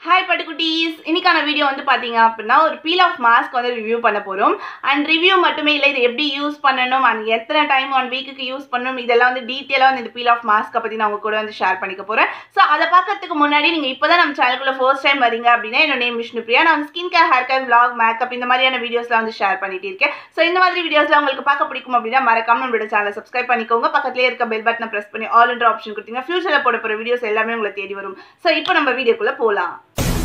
hi பட்டுக்குட்டீஸ் இன்னைக்கான video வந்து பார்த்தீங்க அப்படின்னா ஒரு பீல் ஆஃப் மாஸ்க் வந்து ரிவ்யூ பண்ண போகிறோம் அண்ட் ரிவ்யூ மட்டுமே இல்லை இது எப்படி யூஸ் பண்ணணும் அண்ட் எத்தனை டைம் ஒன் வீக்குக்கு யூஸ் பண்ணணும் இதெல்லாம் வந்து டீட்டெயிலாக வந்து இந்த பீல் ஆஃப் மாஸ்க்கை பற்றி நான் உங்க கூட வந்து ஷேர் பண்ணிக்க போகிறேன் ஸோ அதை பார்க்கறதுக்கு முன்னாடி நீங்கள் இப்போ தான் நம்ம சேனலுக்குள்ள ஃபர்ஸ்ட் டைம் வரீங்க அப்படின்னா என்னோட நேம் விஷ்ணு பிரியா நான் வந்து skin care hair care vlog makeup இந்த மாதிரியான வீடியோஸ்லாம் வந்து ஷேர் பண்ணிட்டு இருக்கேன் ஸோ இந்த மாதிரி வீடியோஸ்லாம் உங்களுக்கு பார்க்க பிடிக்கும் அப்படின்னா மறக்காம நம்மளோட சேனலை சப்ஸ்கிரைப் பண்ணிக்கோங்க பக்கத்துலேயே இருக்க பெல் பட்டனை ப்ரெஸ் பண்ணி ஆல் என்ற ஆப்ஷன் கொடுத்தீங்க ஃபியூச்சரில் போட போகிற வீடியோஸ் எல்லாமே உங்களை தேடி வரும் ஸோ இப்போ நம்ம வீடியோக்குள்ளே போகலாம்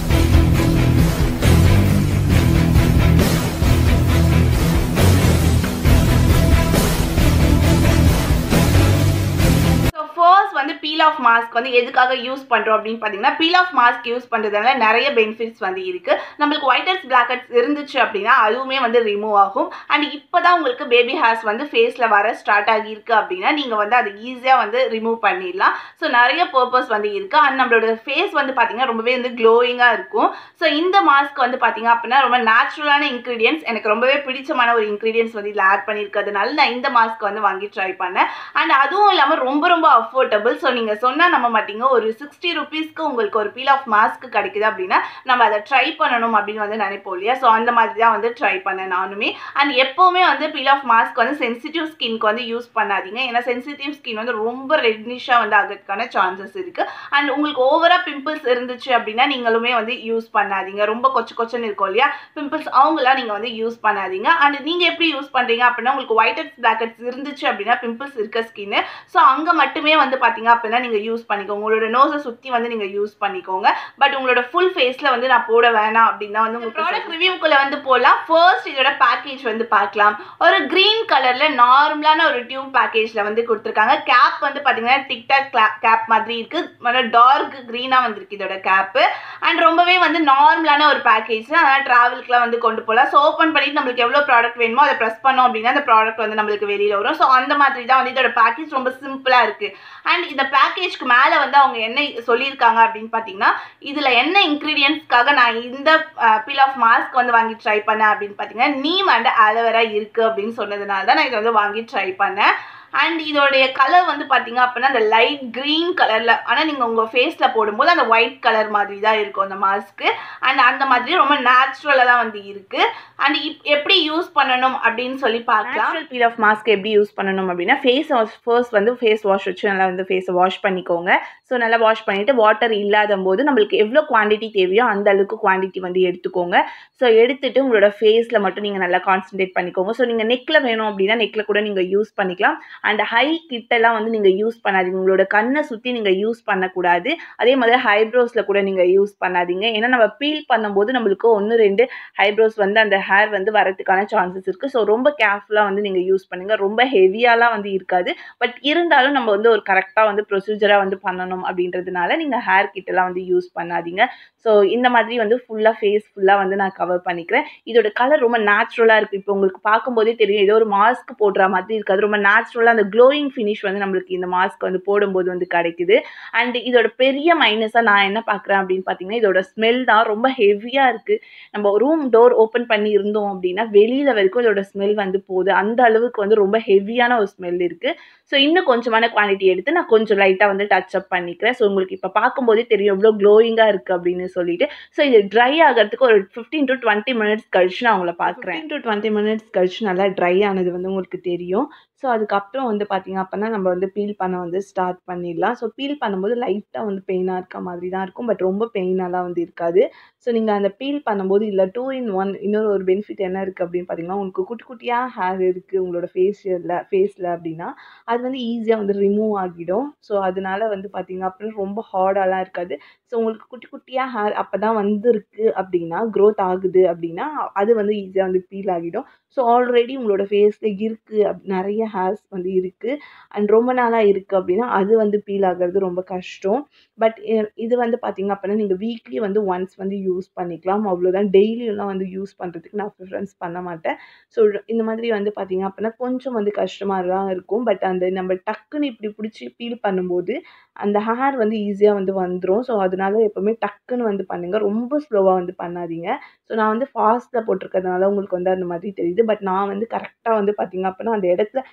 ஸோ ஃபர்ஸ்ட் வந்து பீல் ஆஃப் மாஸ்க் வந்து எதுக்காக யூஸ் பண்ணுறோம் அப்படின்னு பார்த்தீங்கன்னா பீல் ஆஃப் மாஸ்க் யூஸ் பண்ணுறதுனால நிறைய பெனிஃபிட்ஸ் வந்து இருக்குது நம்மளுக்கு ஒயிட் ஹெட்ஸ் பிளாக் ஹெட்ஸ் இருந்துச்சு அப்படின்னா அதுவுமே வந்து ரிமூவ் ஆகும் அண்ட் இப்போ தான் உங்களுக்கு பேபி ஹேர்ஸ் வந்து ஃபேஸில் வர ஸ்டார்ட் ஆகியிருக்கு அப்படின்னா நீங்கள் வந்து அதை ஈஸியாக வந்து ரிமூவ் பண்ணிடலாம் ஸோ நிறைய பர்பஸ் வந்து இருக்குது அண்ட் நம்மளோட ஃபேஸ் வந்து பார்த்தீங்கன்னா ரொம்பவே வந்து க்ளோயிங்காக இருக்கும் ஸோ இந்த மாஸ்க் வந்து பார்த்தீங்க அப்படின்னா ரொம்ப நேச்சுரலான இன்க்ரீடியன்ஸ் எனக்கு ரொம்பவே பிடிச்சமான ஒரு இன்க்ரீடியன்ஸ் வந்து இதில் ஆட் பண்ணியிருக்கிறதுனால நான் இந்த மாஸ்க் வந்து வாங்கி ட்ரை பண்ணேன் அண்ட் அதுவும் இல்லாமல் ரொம்ப ரொம்ப அஃபோர்டபுள் ஸோ நீங்கள் சொன்னால் நம்ப மாட்டீங்க ஒரு சிக்ஸ்டி ருபீஸ்க்கு உங்களுக்கு ஒரு பீல் ஆஃப் மாஸ்க் கிடைக்குது அப்படின்னா நம்ம அதை ட்ரை பண்ணணும் அப்படின்னு வந்து நினைப்போம் இல்லையா ஸோ அந்த மாதிரி தான் வந்து ட்ரை பண்ணேன் நானுமே அண்ட் எப்போவுமே வந்து பீல் ஆஃப் மாஸ்க் வந்து சென்சிட்டிவ் ஸ்கின்க்கு வந்து யூஸ் பண்ணாதீங்க ஏன்னா சென்சிட்டிவ் ஸ்கின் வந்து ரொம்ப ரெட்னிஷாக வந்து ஆகிறதுக்கான சான்சஸ் இருக்குது அண்ட் உங்களுக்கு ஓவராக பிம்பிள்ஸ் இருந்துச்சு அப்படின்னா நீங்களுமே வந்து யூஸ் பண்ணாதீங்க ரொம்ப கொச்சு கொச்சுன்னு இருக்கும் இல்லையா பிம்பிள்ஸ் அவங்களாம் நீங்கள் வந்து யூஸ் பண்ணாதீங்க அண்ட் நீங்கள் எப்படி யூஸ் பண்ணுறீங்க அப்படின்னா உங்களுக்கு ஒயிட் ஹெட்ஸ் பிளாக் ஹெட்ஸ் இருந்துச்சு அப்படின்னா பிம்பிள்ஸ் இருக்க ஸ்கின்னு ஸோ அங்கே மட்டுமே வந்து பார்த்தீங்க அப்படின்னா நீங்கள் யூஸ் பண்ணிக்கோங்க உங்களோட நோஸை சுற்றி வந்து நீங்கள் யூஸ் பண்ணிக்கோங்க பட் உங்களோட ஃபுல் ஃபேஸில் வந்து நான் போட வேணாம் அப்படின்னா வந்து உங்கள் ப்ராடக்ட் ரிவ்யூக்குள்ளே வந்து போகலாம் ஃபர்ஸ்ட் இதோட பேக்கேஜ் வந்து பார்க்கலாம் ஒரு க்ரீன் கலரில் நார்மலான ஒரு டியூப் பேக்கேஜில் வந்து கொடுத்துருக்காங்க கேப் வந்து பார்த்தீங்கன்னா டிக்டாக் கேப் மாதிரி இருக்குது டார்க் க்ரீனாக வந்திருக்கு இதோட கேப்பு அண்ட் ரொம்பவே வந்து நார்மலான ஒரு பேக்கேஜ் அதனால் ட்ராவலுக்குலாம் வந்து கொண்டு போகலாம் ஸோ ஓப்பன் பண்ணிட்டு நம்மளுக்கு எவ்வளோ ப்ராடக்ட் வேணுமோ அதை ப்ரெஸ் பண்ணோம் அப்படின்னா அந்த ப்ராடக்ட் வந்து நம்மளுக்கு வெளியில் வரும் ஸோ அந்த மாதிரி தான் வந்து இதோட பேக்கேஜ் ரொம்ப சிம்பிளாக இருக்குது அண்ட் இந்த பேக்கேஜ்க்கு மேலே வந்து அவங்க என்ன சொல்லியிருக்காங்க அப்படின்னு பார்த்தீங்கன்னா இதில் என்ன இன்க்ரீடியன்ஸ்க்காக நான் இந்த பீல் ஆஃப் மாஸ்க் வந்து வாங்கி ட்ரை பண்ணேன் அப்படின்னு பார்த்தீங்கன்னா நீம் அண்ட் ஆலோவேரா இருக்குது அப்படின்னு சொன்னதுனால தான் நான் இதை வந்து வாங்கி ட்ரை பண்ணேன் அண்ட் இதோடைய கலர் வந்து பார்த்தீங்க அப்படின்னா அந்த லைட் க்ரீன் கலரில் ஆனால் நீங்கள் உங்கள் ஃபேஸில் போடும்போது அந்த ஒயிட் கலர் மாதிரி தான் இருக்கும் அந்த மாஸ்க்கு அண்ட் அந்த மாதிரி ரொம்ப நேச்சுரலாக தான் வந்து இருக்குது அண்ட் இப் எப்படி யூஸ் பண்ணணும் அப்படின்னு சொல்லி பார்க்கலாம் நேச்சுரல் பீல் ஆஃப் மாஸ்க் எப்படி யூஸ் பண்ணணும் அப்படின்னா ஃபேஸ் வாஷ் ஃபர்ஸ்ட் வந்து ஃபேஸ் வாஷ் வச்சு நல்லா வந்து ஃபேஸை வாஷ் பண்ணிக்கோங்க ஸோ நல்லா வாஷ் பண்ணிவிட்டு வாட்டர் இல்லாத போது நம்மளுக்கு எவ்வளோ குவான்டிட்டி தேவையோ அந்த அளவுக்கு குவான்டிட்டி வந்து எடுத்துக்கோங்க ஸோ எடுத்துட்டு உங்களோட ஃபேஸில் மட்டும் நீங்கள் நல்லா கான்சன்ட்ரேட் பண்ணிக்கோங்க ஸோ நீங்கள் நெக்கில் வேணும் அப்படின்னா நெக்கில் கூட நீங்கள் யூஸ் பண்ணிக்கலாம் அண்ட் ஹை கிட்டெல்லாம் வந்து நீங்கள் யூஸ் பண்ணாதீங்க உங்களோட கண்ணை சுற்றி நீங்கள் யூஸ் பண்ணக்கூடாது அதே மாதிரி ஹைப்ரோஸில் கூட நீங்கள் யூஸ் பண்ணாதீங்க ஏன்னா நம்ம பீல் பண்ணும்போது நம்மளுக்கு ஒன்று ரெண்டு ஹைப்ரோஸ் வந்து அந்த ஹேர் வந்து வரதுக்கான சான்சஸ் இருக்குது ஸோ ரொம்ப கேர்ஃபுல்லாக வந்து நீங்கள் யூஸ் பண்ணுங்கள் ரொம்ப ஹெவியாலாம் வந்து இருக்காது பட் இருந்தாலும் நம்ம வந்து ஒரு கரெக்டாக வந்து ப்ரொசீஜராக வந்து பண்ணணும் அப்படின்றதுனால நீங்கள் ஹேர் கிட்டெல்லாம் வந்து யூஸ் பண்ணாதீங்க ஸோ இந்த மாதிரி வந்து ஃபுல்லாக ஃபேஸ் ஃபுல்லாக வந்து நான் கவர் பண்ணிக்கிறேன் இதோட கலர் ரொம்ப நேச்சுரலாக இருக்குது இப்போ உங்களுக்கு பார்க்கும்போதே தெரியும் ஏதோ ஒரு மாஸ்க் போடுற மாதிரி இருக்காது ரொம்ப நேச்சுரலாக அந்த க்ளோயிங் ஃபினிஷ் வந்து நம்மளுக்கு இந்த மாஸ்க் வந்து போடும்போது வந்து கிடைக்குது அண்ட் இதோட பெரிய மைனஸாக நான் என்ன பார்க்குறேன் அப்படின்னு பார்த்தீங்கன்னா இதோட ஸ்மெல் தான் ரொம்ப ஹெவியாக இருக்குது நம்ம ரூம் டோர் ஓப்பன் பண்ணி இருந்தோம் அப்படின்னா வெளியில் வரைக்கும் இதோட ஸ்மெல் வந்து போகுது அந்த அளவுக்கு வந்து ரொம்ப ஹெவியான ஒரு ஸ்மெல் இருக்குது ஸோ இன்னும் கொஞ்சமான குவான்டிட்டி எடுத்து நான் கொஞ்சம் லைட்டாக வந்து டச் அப் பண்ணிக்கிறேன் ஸோ உங்களுக்கு இப்போ பார்க்கும்போதே தெரியும் எவ்வளோ க்ளோயிங்காக இருக்குது அப்படின்னு சொல்லிட்டு ஸோ இது ட்ரை ஆகிறதுக்கு ஒரு ஃபிஃப்டீன் டு டுவெண்ட்டி மினிட்ஸ் கழிச்சு நான் உங்களை பார்க்குறேன் டு டுவெண்ட்டி மினிட்ஸ் கழிச்சு நல்லா ட்ரை ஆனது வந்து உங்களுக்கு தெரியும் ஸோ அதுக்கப்புறம் வந்து பார்த்திங்க அப்படின்னா நம்ம வந்து பீல் பண்ண வந்து ஸ்டார்ட் பண்ணிடலாம் ஸோ பீல் பண்ணும்போது லைட்டாக வந்து பெயினாக இருக்க மாதிரி தான் இருக்கும் பட் ரொம்ப பெயினாலாம் வந்து இருக்காது ஸோ நீங்கள் அந்த பீல் பண்ணும்போது இல்லை டூ இன் ஒன் இன்னொரு ஒரு பெனிஃபிட் என்ன இருக்குது அப்படின்னு பார்த்தீங்கன்னா உங்களுக்கு குட்டி குட்டியாக ஹேர் இருக்குது உங்களோட ஃபேஷியலில் ஃபேஸில் அப்படின்னா அது வந்து ஈஸியாக வந்து ரிமூவ் ஆகிடும் ஸோ அதனால வந்து பார்த்திங்க அப்படின்னா ரொம்ப ஹார்டாலாம் இருக்காது ஸோ உங்களுக்கு குட்டி குட்டியாக ஹேர் அப்போ தான் வந்துருக்கு அப்படின்னா க்ரோத் ஆகுது அப்படின்னா அது வந்து ஈஸியாக வந்து பீல் ஆகிடும் ஸோ ஆல்ரெடி உங்களோட ஃபேஸில் இருக்குது அப் நிறைய ஹேர்ஸ் வந்து இருக்குது அண்ட் ரொம்ப நாளாக இருக்குது அப்படின்னா அது வந்து பீல் ஆகிறது ரொம்ப கஷ்டம் பட் இது வந்து பார்த்திங்க அப்படின்னா நீங்கள் வீக்லி வந்து ஒன்ஸ் வந்து யூஸ் பண்ணிக்கலாம் அவ்வளோதான் டெய்லியெல்லாம் வந்து யூஸ் பண்ணுறதுக்கு நான் ப்ரிஃபரன்ஸ் பண்ண மாட்டேன் ஸோ இந்த மாதிரி வந்து பார்த்திங்க அப்படின்னா கொஞ்சம் வந்து கஷ்டமாக தான் இருக்கும் பட் அந்த நம்ம டக்குன்னு இப்படி பிடிச்சி பீல் பண்ணும்போது அந்த ஹேர் வந்து ஈஸியாக வந்து வந்துடும் ஸோ அதனால எப்போவுமே டக்குன்னு வந்து பண்ணுங்கள் ரொம்ப ஸ்லோவாக வந்து பண்ணாதீங்க ஸோ நான் வந்து ஃபாஸ்ட்டில் போட்டிருக்கறதுனால உங்களுக்கு வந்து அந்த மாதிரி தெரியுது பட் நான் வந்து கரெக்டாக வந்து பார்த்திங்க அப்படின்னா அந்த இடத்துல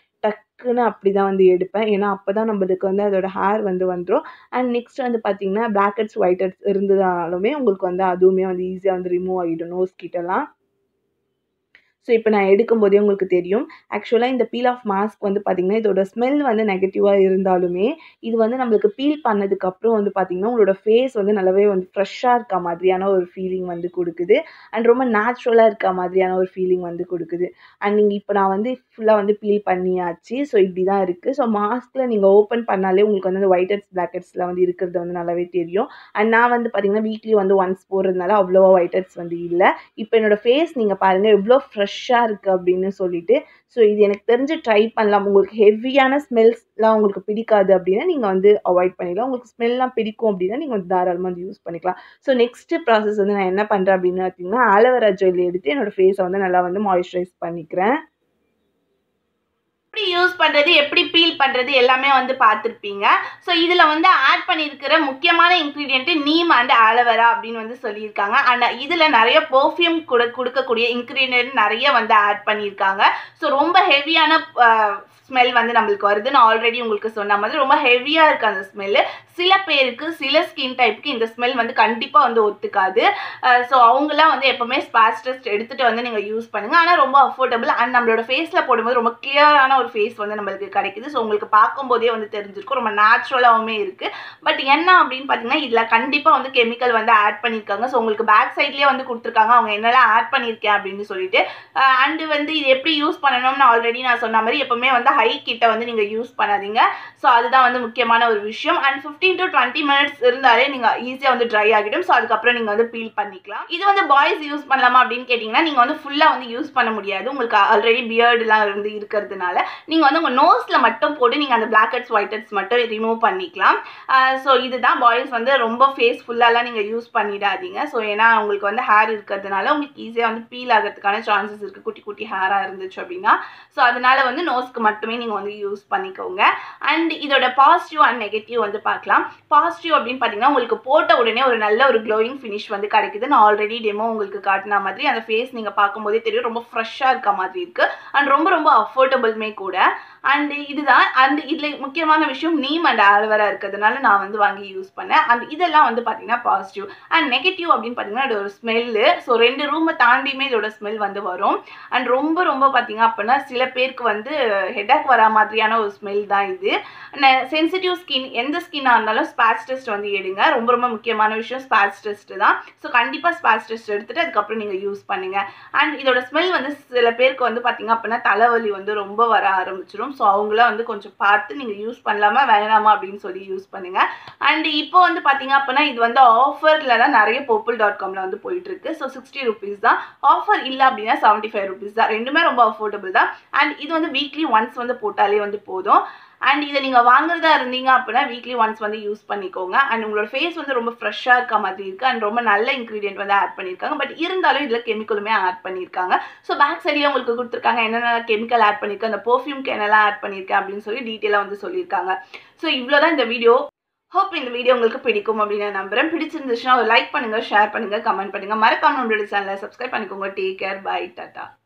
டக்குன்னு அப்படி தான் வந்து எடுப்பேன் ஏன்னா அப்போ தான் நம்மளுக்கு வந்து அதோட ஹேர் வந்து வந்துடும் அண்ட் நெக்ஸ்ட் வந்து பார்த்தீங்கன்னா பிளாக் ஹெட்ஸ் ஒயிட் ஹெட்ஸ் இருந்ததாலுமே உங்களுக்கு வந்து அதுவுமே வந்து ஈஸியாக வந்து ரிமூவ் ஆகிடும் நோஸ் கிட்டலாம் ஸோ இப்போ நான் எடுக்கும்போதே உங்களுக்கு தெரியும் ஆக்சுவலாக இந்த பீல் ஆஃப் மாஸ்க் வந்து பார்த்திங்கன்னா இதோட ஸ்மெல் வந்து நெகட்டிவாக இருந்தாலுமே இது வந்து நம்மளுக்கு பீல் பண்ணதுக்கப்புறம் வந்து பார்த்திங்கன்னா உங்களோட ஃபேஸ் வந்து நல்லாவே வந்து ஃப்ரெஷ்ஷாக இருக்க மாதிரியான ஒரு ஃபீலிங் வந்து கொடுக்குது அண்ட் ரொம்ப நேச்சுரலாக இருக்க மாதிரியான ஒரு ஃபீலிங் வந்து கொடுக்குது அண்ட் நீங்கள் இப்போ நான் வந்து ஃபுல்லாக வந்து பீல் பண்ணியாச்சு ஸோ இப்படி தான் இருக்குது ஸோ மாஸ்கில் நீங்கள் ஓப்பன் பண்ணாலே உங்களுக்கு வந்து அந்த ஒயிட் ஹெட்ஸ் பிளாக் ஹெட்ஸில் வந்து இருக்கிறது வந்து நல்லாவே தெரியும் அண்ட் நான் வந்து பார்த்திங்கன்னா வீக்லி வந்து ஒன்ஸ் போடுறதுனால அவ்வளோவா ஒயிட் ஹெட்ஸ் வந்து இல்லை இப்போ என்னோடய ஃபேஸ் நீங்கள் பாருங்கள் எவ்வளோ ஃப்ரெஷ்ஷாக இருக்குது அப்படின்னு சொல்லிட்டு ஸோ இது எனக்கு தெரிஞ்சு ட்ரை பண்ணலாம் உங்களுக்கு ஹெவியான ஸ்மெல்ஸ்லாம் உங்களுக்கு பிடிக்காது அப்படின்னா நீங்கள் வந்து அவாய்ட் பண்ணிடலாம் உங்களுக்கு ஸ்மெல்லாம் பிடிக்கும் அப்படின்னா நீங்கள் வந்து தாராளமாக வந்து யூஸ் பண்ணிக்கலாம் ஸோ நெக்ஸ்ட்டு ப்ராசஸ் வந்து நான் என்ன பண்ணுறேன் அப்படின்னு பார்த்தீங்கன்னா ஆலோவேரா ஜெல் எடுத்து என்னோடய ஃபேஸை வந்து நல்லா வந்து மாய்ஸ்சரைஸ் பண்ணிக்கிறேன் எப்படி யூஸ் பண்ணுறது எப்படி பீல் பண்ணுறது எல்லாமே வந்து பார்த்துருப்பீங்க ஸோ இதில் வந்து ஆட் பண்ணியிருக்கிற முக்கியமான இன்க்ரீடியண்ட்டு நீம் அண்ட் ஆலோவேரா அப்படின்னு வந்து சொல்லியிருக்காங்க அண்ட் இதில் நிறைய பர்ஃப்யூம் கூட கொடுக்கக்கூடிய இன்க்ரீடியன்ட் நிறைய வந்து ஆட் பண்ணியிருக்காங்க ஸோ ரொம்ப ஹெவியான ஸ்மெல் வந்து நம்மளுக்கு வருது நான் ஆல்ரெடி உங்களுக்கு சொன்ன மாதிரி ரொம்ப ஹெவியாக இருக்குது அந்த ஸ்மெல்லு சில பேருக்கு சில ஸ்கின் டைப்புக்கு இந்த ஸ்மெல் வந்து கண்டிப்பாக வந்து ஒத்துக்காது ஸோ அவங்களாம் வந்து எப்போவுமே ஸ்பாஸ் டெஸ்ட் எடுத்துகிட்டு வந்து நீங்கள் யூஸ் பண்ணுங்கள் ஆனால் ரொம்ப அஃபோர்டபுள் அண்ட் நம்மளோட ஃபேஸில் போடும்போது ரொம்ப கிளியரான ஒரு ஃபேஸ் வந்து நம்மளுக்கு கிடைக்குது ஸோ உங்களுக்கு பார்க்கும்போதே வந்து தெரிஞ்சிருக்கும் ரொம்ப நேச்சுரலாகவுமே இருக்குது பட் என்ன அப்படின்னு பார்த்தீங்கன்னா இதில் கண்டிப்பாக வந்து கெமிக்கல் வந்து ஆட் பண்ணியிருக்காங்க ஸோ உங்களுக்கு பேக் சைட்லேயே வந்து கொடுத்துருக்காங்க அவங்க என்னெல்லாம் ஆட் பண்ணியிருக்கேன் அப்படின்னு சொல்லிட்டு அண்டு வந்து இது எப்படி யூஸ் பண்ணணும்னு ஆல்ரெடி நான் சொன்ன மாதிரி எப்போவுமே வந்து ஹை கிட்ட வந்து நீங்கள் யூஸ் பண்ணாதீங்க ஸோ அதுதான் வந்து முக்கியமான ஒரு விஷயம் and fifteen to twenty minutes இருந்தாலே நீங்கள் ஈஸியாக வந்து ட்ரை ஆகிடும் ஸோ அதுக்கப்புறம் நீங்கள் வந்து பீல் பண்ணிக்கலாம் இது வந்து பாய்ஸ் யூஸ் பண்ணலாமா அப்படின்னு கேட்டிங்கன்னா நீங்கள் வந்து ஃபுல்லாக வந்து யூஸ் பண்ண முடியாது உங்களுக்கு ஆல்ரெடி பியர்டுலாம் இருந்து இருக்கிறதுனால நீங்கள் வந்து உங்கள் நோஸில் மட்டும் போட்டு நீங்கள் அந்த பிளாக் ஹெட்ஸ் ஒயிட் ஹெட்ஸ் மட்டும் ரிமூவ் பண்ணிக்கலாம் ஸோ இதுதான் பாய்ஸ் வந்து ரொம்ப ஃபேஸ் ஃபுல்லாலாம் நீங்கள் யூஸ் பண்ணிடாதீங்க ஸோ ஏன்னா உங்களுக்கு வந்து ஹேர் இருக்கிறதுனால உங்களுக்கு ஈஸியாக வந்து பீல் ஆகிறதுக்கான சான்சஸ் இருக்குது குட்டி குட்டி ஹேராக இருந்துச்சு அப்படின்னா ஸோ அதனால வந்து நோஸ்க்கு மட்டுமே நீங்கள் வந்து யூஸ் பண்ணிக்கோங்க அண்ட் இதோட பாசிட்டிவ் அண்ட் நெகட்டிவ் வந்து பார்க்கலாம் பாசிட்டிவ் அப்படின்னு பார்த்தீங்கன்னா உங்களுக்கு போட்ட உடனே ஒரு நல்ல ஒரு க்ளோயிங் ஃபினிஷ் வந்து கிடைக்குது நான் ஆல்ரெடி டெமோ உங்களுக்கு காட்டின மாதிரி அந்த ஃபேஸ் நீங்கள் பார்க்கும்போதே தெரியும் ரொம்ப ஃப்ரெஷ்ஷாக இருக்க மாதிரி இருக்குது அண்ட் ரொம்ப ரொம்ப அஃபோர்டபுள்மே கூட அண்ட் இதுதான் அண்ட் இதில் முக்கியமான விஷயம் நீம் அண்ட் ஆல்வரா இருக்கிறதுனால நான் வந்து வாங்கி யூஸ் பண்ணேன் அண்ட் இதெல்லாம் வந்து பார்த்தீங்கன்னா பாசிட்டிவ் அண்ட் நெகட்டிவ் அப்படின்னு பார்த்தீங்கன்னா இதோட ஸ்மெல்லு ஸோ ரெண்டு ரூமை தாண்டியுமே இதோட ஸ்மெல் வந்து வரும் அண்ட் ரொம்ப ரொம்ப பார்த்தீங்க அப்படின்னா சில பேருக்கு வந்து ஹெட்டாக் வரா மாதிரியான ஒரு ஸ்மெல் தான் இது சென்சிட்டிவ் ஸ்கின் எந்த ஸ்கின்னாக இருந்தாலும் ஸ்பாட்ச் டெஸ்ட் வந்து எடுங்க ரொம்ப ரொம்ப முக்கியமான விஷயம் ஸ்பாட்ச் டெஸ்ட் தான் ஸோ கண்டிப்பாக ஸ்பாட்ச் டெஸ்ட் எடுத்துகிட்டு அதுக்கப்புறம் நீங்கள் யூஸ் பண்ணுங்கள் அண்ட் இதோட ஸ்மெல் வந்து சில பேருக்கு வந்து பார்த்தீங்க அப்படின்னா தலைவலி வந்து ரொம்ப வர ஆரம்பிச்சிடும் ஸோ அவங்களாம் வந்து கொஞ்சம் பார்த்து நீங்கள் யூஸ் பண்ணலாமா வேணாமா அப்படின்னு சொல்லி யூஸ் பண்ணுங்கள் அண்ட் இப்போ வந்து பார்த்தீங்க அப்படின்னா இது வந்து ஆஃபரில் தான் நிறைய போப்புள் டாட் காமில் வந்து போயிட்டுருக்கு ஸோ சிக்ஸ்டி ருபீஸ் தான் ஆஃபர் இல்லை அப்படின்னா செவன்ட்டி ஃபைவ் ருபீஸ் தான் ரெண்டுமே ரொம்ப அஃபோர்டபுள் தான் அண்ட் இது வந்து வீக்லி ஒன்ஸ் வந்து போட்டாலே வந்து போதும் அண்ட் இதை நீங்கள் வாங்குறதா இருந்தீங்க அப்படின்னா வீக்லி ஒன்ஸ் வந்து யூஸ் பண்ணிக்கோங்க அண்ட் உங்களோட ஃபேஸ் வந்து ரொம்ப ஃப்ரெஷ்ஷாக இருக்க மாதிரி இருக்குது அண்ட் ரொம்ப நல்ல இன்க்ரீடியன்ட் வந்து ஆட் பண்ணியிருக்காங்க பட் இருந்தாலும் இதில் கெமிக்கலுமே ஆட் பண்ணியிருக்காங்க ஸோ பேக் சைட்லேயே உங்களுக்கு கொடுத்துருக்காங்க என்னென்ன கெமிக்கல் ஆட் பண்ணியிருக்கேன் அந்த பர்ஃப்யூம்க்கு என்னெல்லாம் ஆட் பண்ணியிருக்கேன் அப்படின்னு சொல்லி டீட்டெயிலாக வந்து சொல்லியிருக்காங்க ஸோ இவ்வளோ தான் இந்த வீடியோ ஹோப் இந்த வீடியோ உங்களுக்கு பிடிக்கும் அப்படின்னு நான் நம்புறேன் பிடிச்சிருந்துச்சுன்னா ஒரு லைக் பண்ணுங்கள் ஷேர் பண்ணுங்கள் கமெண்ட் பண்ணுங்கள் மறக்காம நம்மளோட சேனலை சப்ஸ்கிரைப் பண்ணிக்கோங்க டேக் கேர் பை டாட்டா